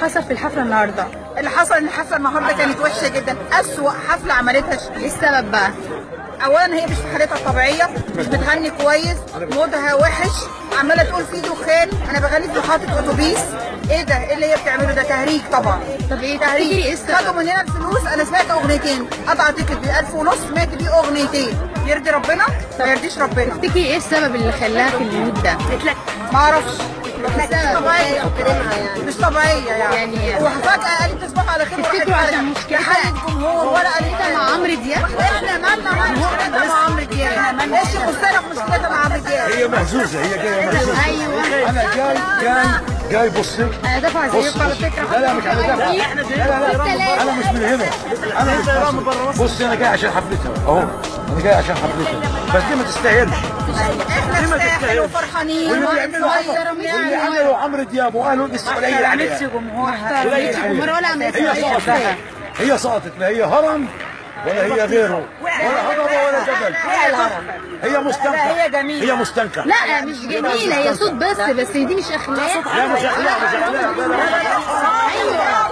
حصل في الحفله النهارده اللي حصل ان الحفله النهارده كانت وحشه جدا اسوأ حفله عملتها ش- ايه السبب بقى اولا هي مش في حالتها الطبيعيه مش بتغني كويس مودها وحش عماله تقول في دخان انا بغني في محطه اتوبيس ايه ده ايه اللي هي بتعمله ده تهريج طبعا طب ايه تفتكري ايه تهريج السبب خدوا مننا الفلوس انا سمعت اغنيتين قطع تيكت ب 1000 ونص سمعت بيه اغنيتين يرضي ربنا ما يرضيش ربنا تفتكري ايه السبب اللي خلاها في المود ده ما اعرفش مش السبب طبيعيه مش طبيعيه يعني يعني- وفجاه قالت تصبحوا على خير تفتكروا وراحت عشان على- مشكلتها- حل الجمهور ولا قالت مشكلتها مع عمرو دياب احنا مالنا مال مشكلتها مع عمرو دياب ايش يخصنا في مشكلتها مع عمرو دياب هي مهزوزه هي جايه مهزوزه ايوه انا جاي جاي جاي بصي انا دافعه بص زيكم على فكره لا لا مش على ده لا لا لا انا مش من هنا انا مش بص انا جاي عشان حفلتها اهو انا جاي عشان حفلتها بس دي ما تستاهلش احنا نستاهل وفرحانين واللي بيعملوا وصغير عمرو واللي عملوا عمرو دياب وقالوا لسه قليل عليها جمهورها قليل جمهور ولا عليها عملت هي أي سقطت هي سقطت لا هي هرم ولا هي غيره ولا هضبه ولا جبل هي مستنكره هي جميلة. هي مستنكره لا مش جميله هي صوت بس بس دي مش اخلاق لا مش اخلاق مش اخلاق لا لا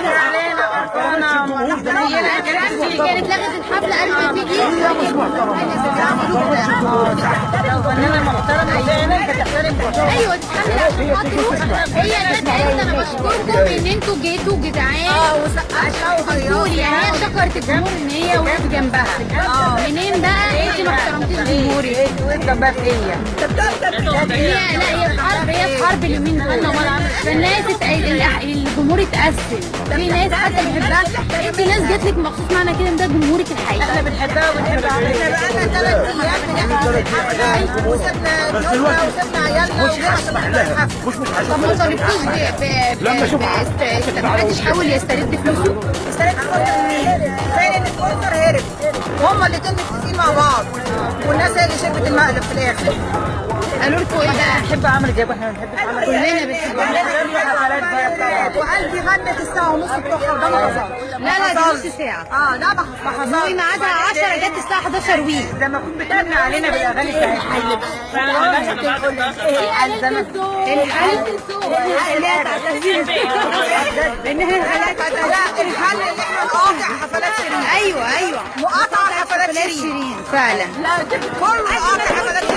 كانت كانت لغت الحفله قبل ما تيجي لو فنانة محترمة فعلا بتحترم ايوه دي حفله هتروح هي جت قالت انا بشكركم ان انتوا جيتوا جدعان اه وسقفنا قولي يعني هي شكرت الجمهور ان هي وقفت جنبها منين بقى انت ما احترمتيش جمهوري وقفت جنبها في هي هي لا هي في حرب هي في حرب اليومين دول فالناس ات- ال- الجمهور اتقسم في ناس حتى بتحبها انت ناس جات لك مخصوص معنى كده ان ده جمهورك الحقيقي احنا بنحبها وبنحب عملنا بقالنا ثلاث ايام بنحضر الحفله وسبنا بيوتنا وسبنا عيالنا مش هسمح لها مش مش طب ما هسمح طالبتوش ب ب لما أشوف ب- است- محدش حاول يسترد فلوسه اشتريت فين ان السبونسر هرب هما الاتنين متفقين مع بعض والناس هي اللي شربت المقلب في الاخر قالوا لكم ايه بقى؟ بنحب عمرو دياب واحنا بنحب عمرو كلنا بنحب وقلبي غنت الساعة ونص بتوعها ده ما حصلش لا لا دي نص ساعة اه لا ما ما حصلش نوي ميعادها 10 جت الساعة 11 وي لما كنت بتغني علينا بالاغاني بتاعتها الحل لا الحل ان احنا نقاطع حفلات شيرين ايوه ايوه مقاطعة حفلات شيرين شيرين فعلا لا كله قاطع حفلات